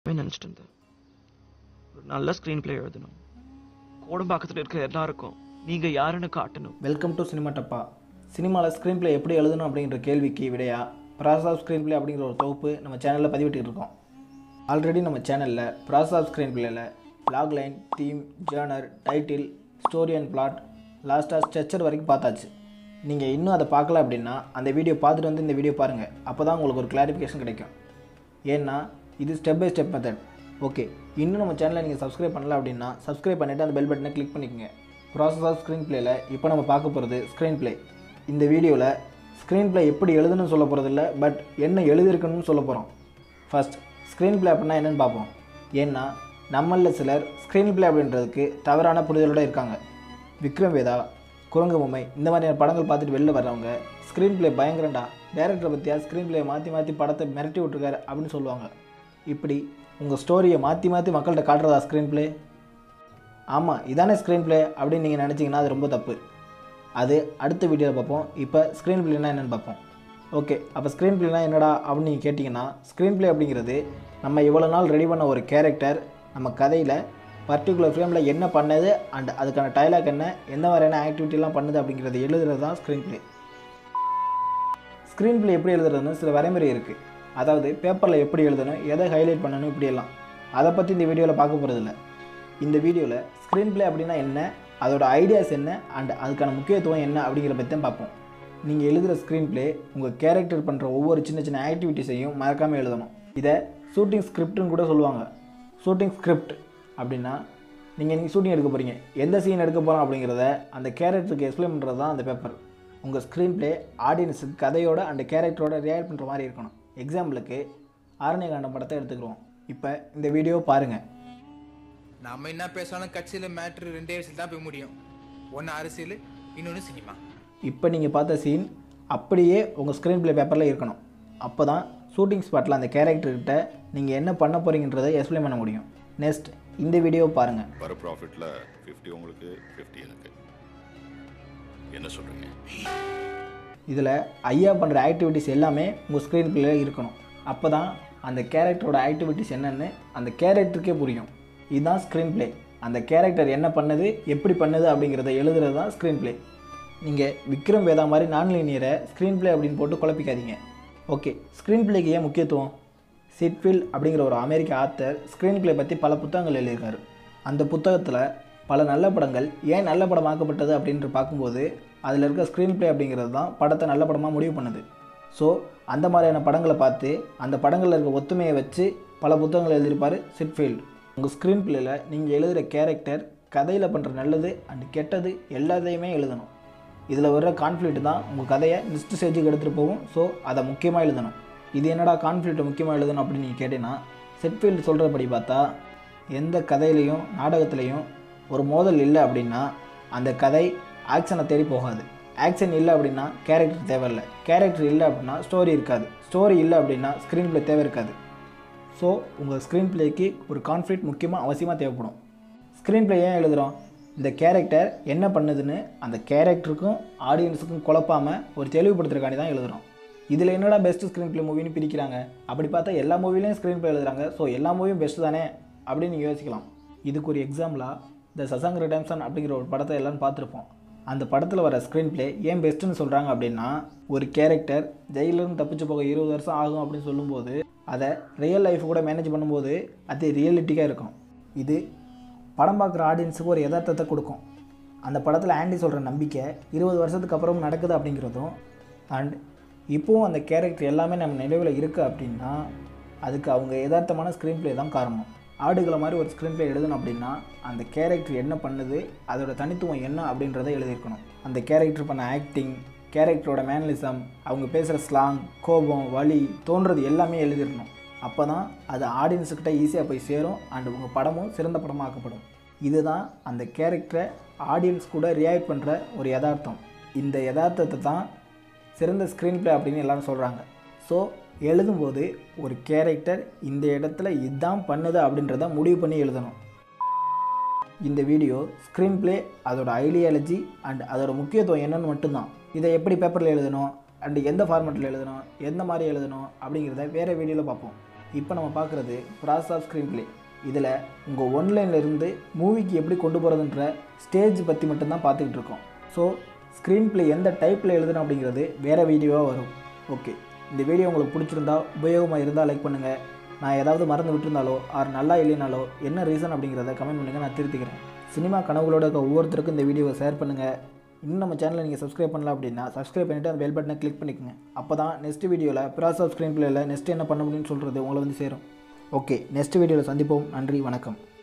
நினச்சிட்டு இருந்தேன் ஒரு நல்ல ஸ்க்ரீன் பிளே எழுதணும் கோடம்பாக்கத்தில் இருக்க எல்லாருக்கும் நீங்கள் யாருன்னு காட்டணும் வெல்கம் டு சினிமா டப்பா சினிமாவில் ஸ்க்ரீன் ப்ளே எப்படி எழுதணும் அப்படிங்கிற கேள்விக்கு விடையா ப்ராசஸ் ஆஃப் ஸ்க்ரீன் ப்ளே அப்படிங்கிற ஒரு தொகுப்பு நம்ம சேனலில் பதிவிட்டு இருக்கோம் ஆல்ரெடி நம்ம சேனலில் ப்ராசஸ் ஆஃப் ஸ்க்ரீன் பிளேயில் log line theme genre title story and plot லாஸ்ட்டாக ஸ்ட்ரெச்சர் வரைக்கும் பார்த்தாச்சு நீங்கள் இன்னும் அதை பார்க்கல அப்படின்னா அந்த வீடியோ பார்த்துட்டு வந்து இந்த வீடியோ பாருங்கள் அப்போ தான் உங்களுக்கு ஒரு கிளாரிஃபிகேஷன் கிடைக்கும் ஏன்னா இது step by step method okay இன்னும் நம்ம சேனலை நீங்கள் சப்ஸ்கிரைப் பண்ணல அப்படின்னா சப்ஸ்கிரைப் பண்ணிவிட்டு அந்த பெல் பட்டனை கிளிக் பண்ணிக்கோங்க ப்ராசஸ் ஆஃப் ஸ்க்ரீன் பிளேயில் இப்போ நம்ம பார்க்க போகிறது ஸ்க்ரீன் ப்ளே இந்த வீடியோவில் ஸ்க்ரீன் ப்ளே எப்படி எழுதணும்னு சொல்ல போகிறது இல்லை பட் என்ன எழுதியிருக்கணும்னு சொல்ல போகிறோம் ஃபர்ஸ்ட் ஸ்க்ரீன் ப்ளே அப்படின்னா என்னென்னு பார்ப்போம் ஏன்னா நம்மளில் சிலர் ஸ்க்ரீன் ப்ளே அப்படின்றதுக்கு தவறான புரிதலோடு இருக்காங்க விக்ரம் வேதா குரங்கு பொம்மை இந்த மாதிரியான படங்கள் பார்த்துட்டு வெளில வர்றவங்க ஸ்க்ரீன் ப்ளே பயங்கரண்டா டேரக்டரை பற்றியா ஸ்க்ரீன் ப்ளே மாற்றி மாற்றி படத்தை மிரட்டி விட்ருக்காரு அப்படின்னு சொல்லுவாங்க இப்படி உங்கள் ஸ்டோரியை மாற்றி மாற்றி மக்கள்கிட்ட காட்டுறதா ஸ்க்ரீன் ப்ளே ஆமாம் இதானே ஸ்க்ரீன் ப்ளே அப்படின்னு நீங்கள் நினச்சிங்கன்னா அது ரொம்ப தப்பு அது அடுத்த வீடியோவில் பார்ப்போம் இப்போ ஸ்க்ரீன் ப்ளேனா என்னென்னு பார்ப்போம் ஓகே அப்போ ஸ்க்ரீன் ப்ளேனா என்னடா அப்படின்னு நீங்கள் கேட்டிங்கன்னா ஸ்க்ரீன் ப்ளே அப்படிங்கிறது நம்ம இவ்வளோ நாள் ரெடி பண்ண ஒரு கேரக்டர் நம்ம கதையில் பர்டிகுலர் ஃப்ரேமில் என்ன பண்ணது அண்ட் அதுக்கான டைலாக் என்ன எந்த மாதிரியான ஆக்டிவிட்டிலாம் பண்ணுது அப்படிங்கிறது எழுதுறது தான் ஸ்க்ரீன் ப்ளே ஸ்க்ரீன் ப்ளே எப்படி எழுதுறதுன்னு சில வரைமுறை இருக்குது அதாவது பேப்பரில் எப்படி எழுதணும் எதை ஹைலைட் பண்ணணும் இப்படியெல்லாம் அதை பற்றி இந்த வீடியோவில் பார்க்க போகிறதில்ல இந்த வீடியோவில் ஸ்க்ரீன் ப்ளே அப்படின்னா என்ன அதோட ஐடியாஸ் என்ன அண்ட் அதுக்கான முக்கியத்துவம் என்ன அப்படிங்கிற பற்றி தான் பார்ப்போம் நீங்கள் எழுதுகிற ஸ்க்ரீன் ப்ளே உங்கள் கேரக்டர் பண்ணுற ஒவ்வொரு சின்ன சின்ன ஆக்டிவிட்டீஸையும் மறக்காமல் எழுதணும் இதை ஷூட்டிங் ஸ்கிரிப்ட்னு கூட சொல்லுவாங்க ஷூட்டிங் ஸ்கிரிப்ட் அப்படின்னா நீங்கள் நீங்கள் ஷூட்டிங் எடுக்க போகிறீங்க எந்த சீன் எடுக்க போகிறோம் அப்படிங்கிறத அந்த கேரக்டருக்கு எக்ஸ்பிளைன் பண்ணுறது தான் அந்த பேப்பர் உங்கள் ஸ்க்ரீன் ப்ளே ஆடியன்ஸுக்கு கதையோட அந்த கேரக்டரோட ரியாக்ட் பண்ணுற மாதிரி இருக்கணும் எக்ஸாம்பிளுக்கு ஆரண்யகாண்டம் படத்தை எடுத்துக்கிறோம் இப்போ இந்த வீடியோ பாருங்கள் நம்ம என்ன பேசினாலும் கட்சியில் மேட்ரு ரெண்டே விஷயம் தான் போய் முடியும் ஒன்று அரசியல் இன்னொன்று சினிமா இப்போ நீங்கள் பார்த்த சீன் அப்படியே உங்கள் ஸ்க்ரீன் ப்ளே பேப்பரில் இருக்கணும் அப்போ தான் ஷூட்டிங் ஸ்பாட்டில் அந்த கேரக்டர்கிட்ட நீங்கள் என்ன பண்ண போகிறீங்கன்றதை எக்ஸ்பிளைன் பண்ண முடியும் நெக்ஸ்ட் இந்த வீடியோ பாருங்கள் வர ப்ராஃபிட்டில் ஃபிஃப்டி உங்களுக்கு ஃபிஃப்டி எனக்கு என்ன சொல்கிறீங்க இதில் ஐயா பண்ணுற ஆக்டிவிட்டீஸ் எல்லாமே உங்கள் ஸ்க்ரீன் பிளேயில் இருக்கணும் அப்போ தான் அந்த கேரக்டரோட ஆக்டிவிட்டீஸ் என்னென்னு அந்த கேரக்டருக்கே புரியும் இதுதான் ஸ்க்ரீன் ப்ளே அந்த கேரக்டர் என்ன பண்ணுது எப்படி பண்ணுது அப்படிங்கிறத எழுதுறது தான் ஸ்க்ரீன் ப்ளே நீங்கள் விக்ரம் வேதா மாதிரி நான் லீனியரை ஸ்க்ரீன் ப்ளே அப்படின்னு போட்டு குழப்பிக்காதீங்க ஓகே ஸ்க்ரீன் ப்ளேக்கு ஏன் முக்கியத்துவம் சிட்ஃபில் அப்படிங்கிற ஒரு அமெரிக்க ஆத்தர் ஸ்க்ரீன் ப்ளே பற்றி பல புத்தகங்கள் எழுதியிருக்காரு அந்த புத்தகத்தில் பல நல்ல படங்கள் ஏன் நல்ல படமாக்கப்பட்டது அப்படின்ட்டு பார்க்கும்போது அதில் இருக்க ஸ்க்ரீன் ப்ளே அப்படிங்கிறது தான் படத்தை நல்ல படமாக முடிவு பண்ணுது ஸோ அந்த மாதிரியான படங்களை பார்த்து அந்த படங்களில் இருக்க ஒத்துமையை வச்சு பல புத்தகங்கள் எழுதியிருப்பார் சிட்ஃபீல்ட் உங்கள் ஸ்க்ரீன் ப்ளேயில் நீங்கள் எழுதுகிற கேரக்டர் கதையில் பண்ணுற நல்லது அண்ட் கெட்டது எல்லாத்தையுமே எழுதணும் இதில் வர்ற கான்ஃப்ளிக்ட் தான் உங்கள் கதையை நெக்ஸ்ட் ஸ்டேஜுக்கு எடுத்துகிட்டு போகும் ஸோ அதை முக்கியமாக எழுதணும் இது என்னடா கான்ஃப்ளிக்ட்டை முக்கியமாக எழுதணும் அப்படின்னு நீங்கள் கேட்டீங்கன்னா செட்ஃபீல்டு சொல்கிறபடி பார்த்தா எந்த கதையிலையும் நாடகத்துலேயும் ஒரு மோதல் இல்லை அப்படின்னா அந்த கதை ஆக்ஷனை தேடி போகாது ஆக்ஷன் இல்லை அப்படின்னா கேரக்டர் தேவையில்லை கேரக்டர் இல்லை அப்படின்னா ஸ்டோரி இருக்காது ஸ்டோரி இல்லை அப்படின்னா ஸ்க்ரீன் ப்ளே தேவை இருக்காது ஸோ உங்கள் ஸ்க்ரீன் ப்ளேக்கு ஒரு கான்ஃப்ளிக்ட் முக்கியமாக அவசியமாக தேவைப்படும் ஸ்க்ரீன் ப்ளே ஏன் எழுதுகிறோம் இந்த கேரக்டர் என்ன பண்ணுதுன்னு அந்த கேரக்டருக்கும் ஆடியன்ஸுக்கும் குழப்பாமல் ஒரு தெளிவுபடுத்துறதுக்காண்டி தான் எழுதுகிறோம் இதில் என்னடா பெஸ்ட் ஸ்க்ரீன் ப்ளே மூவின்னு பிரிக்கிறாங்க அப்படி பார்த்தா எல்லா மூவிலையும் ஸ்க்ரீன் ப்ளே எழுதுறாங்க ஸோ எல்லா மூவியும் பெஸ்ட் தானே அப்படின்னு நீங்கள் யோசிக்கலாம் இதுக்கு ஒரு எக்ஸாம்பிளாக இந்த சசாங் ரிடம்சன் அப்படிங்கிற ஒரு படத்தை எல்லாம் பார்த்துருப்போம் அந்த படத்தில் வர ஸ்க்ரீன் ப்ளே ஏன் பெஸ்ட்டுன்னு சொல்கிறாங்க அப்படின்னா ஒரு கேரக்டர் ஜெயிலிருந்து தப்பிச்சு போக இருபது வருஷம் ஆகும் அப்படின்னு சொல்லும்போது அதை ரியல் லைஃப் கூட மேனேஜ் பண்ணும்போது அது ரியலிட்டிக்காக இருக்கும் இது படம் பார்க்குற ஆடியன்ஸுக்கு ஒரு யதார்த்தத்தை கொடுக்கும் அந்த படத்தில் ஆண்டி சொல்கிற நம்பிக்கை இருபது வருஷத்துக்கு அப்புறம் நடக்குது அப்படிங்கிறதும் அண்ட் இப்போவும் அந்த கேரக்டர் எல்லாமே நம்ம நினைவில் இருக்குது அப்படின்னா அதுக்கு அவங்க யதார்த்தமான ஸ்க்ரீன் ப்ளே தான் காரணம் ஆடுகளை மாதிரி ஒரு ஸ்க்ரீன் ப்ளே எழுதணும் அப்படின்னா அந்த கேரக்டர் என்ன பண்ணுது அதோட தனித்துவம் என்ன அப்படின்றத எழுதியிருக்கணும் அந்த கேரக்டர் பண்ண ஆக்டிங் கேரக்டரோட மேனலிசம் அவங்க பேசுகிற ஸ்லாங் கோபம் வலி தோன்றது எல்லாமே எழுதிடணும் அப்போ தான் அது ஆடியன்ஸுக்கிட்ட ஈஸியாக போய் சேரும் அண்ட் உங்கள் படமும் சிறந்த படமாக ஆக்கப்படும் இதுதான் அந்த கேரக்டரை ஆடியன்ஸ் கூட ரியாக்ட் பண்ணுற ஒரு யதார்த்தம் இந்த யதார்த்தத்தை தான் சிறந்த ஸ்க்ரீன் ப்ளே அப்படின்னு எல்லாரும் சொல்கிறாங்க ஸோ எழுதும்போது ஒரு கேரக்டர் இந்த இடத்துல இதுதான் பண்ணுது அப்படின்றத முடிவு பண்ணி எழுதணும் இந்த வீடியோ ஸ்க்ரீன் ப்ளே அதோட ஐடியாலஜி அண்ட் அதோட முக்கியத்துவம் என்னன்னு மட்டும்தான் இதை எப்படி பேப்பரில் எழுதணும் அண்ட் எந்த ஃபார்மேட்டில் எழுதணும் எந்த மாதிரி எழுதணும் அப்படிங்கிறத வேறு வீடியோவில் பார்ப்போம் இப்போ நம்ம பார்க்குறது ப்ராசஸ் ஆஃப் ஸ்க்ரீன் ப்ளே இதில் உங்கள் ஒன்லைனில் இருந்து மூவிக்கு எப்படி கொண்டு போகிறதுன்ற ஸ்டேஜ் பற்றி மட்டும்தான் பார்த்துக்கிட்டு இருக்கோம் ஸோ ஸ்க்ரீன் ப்ளே எந்த டைப்பில் எழுதணும் அப்படிங்கிறது வேறு வீடியோவாக வரும் ஓகே இந்த வீடியோ உங்களுக்கு பிடிச்சிருந்தா உபயோகமாக இருந்தால் லைக் பண்ணுங்கள் நான் ஏதாவது மறந்து விட்டுருந்தாலோ ஆர் நல்லா இல்லைனாலோ என்ன ரீசன் அப்படிங்கிறத கமெண்ட் பண்ணுங்கள் நான் திருத்திக்கிறேன் சினிமா கனவுகளோட இருக்க ஒவ்வொருத்தருக்கும் இந்த வீடியோவை ஷேர் பண்ணுங்கள் இன்னும் நம்ம சேனலை நீங்கள் சப்ஸ்கிரைப் பண்ணல அப்படின்னா சப்ஸ்கிரைப் பண்ணிவிட்டு அந்த பெல் பட்டனை கிளிக் பண்ணிக்கோங்க அப்போ தான் நெக்ஸ்ட் வீடியோவில் ப்ராசஸ் ஆஃப் ஸ்க்ரீன் பிளேயில் நெக்ஸ்ட் என்ன பண்ண முடியும்னு சொல்கிறது உங்களை வந்து சேரும் ஓகே நெக்ஸ்ட் வீடியோவில் சந்திப்போம் நன்றி வணக்கம்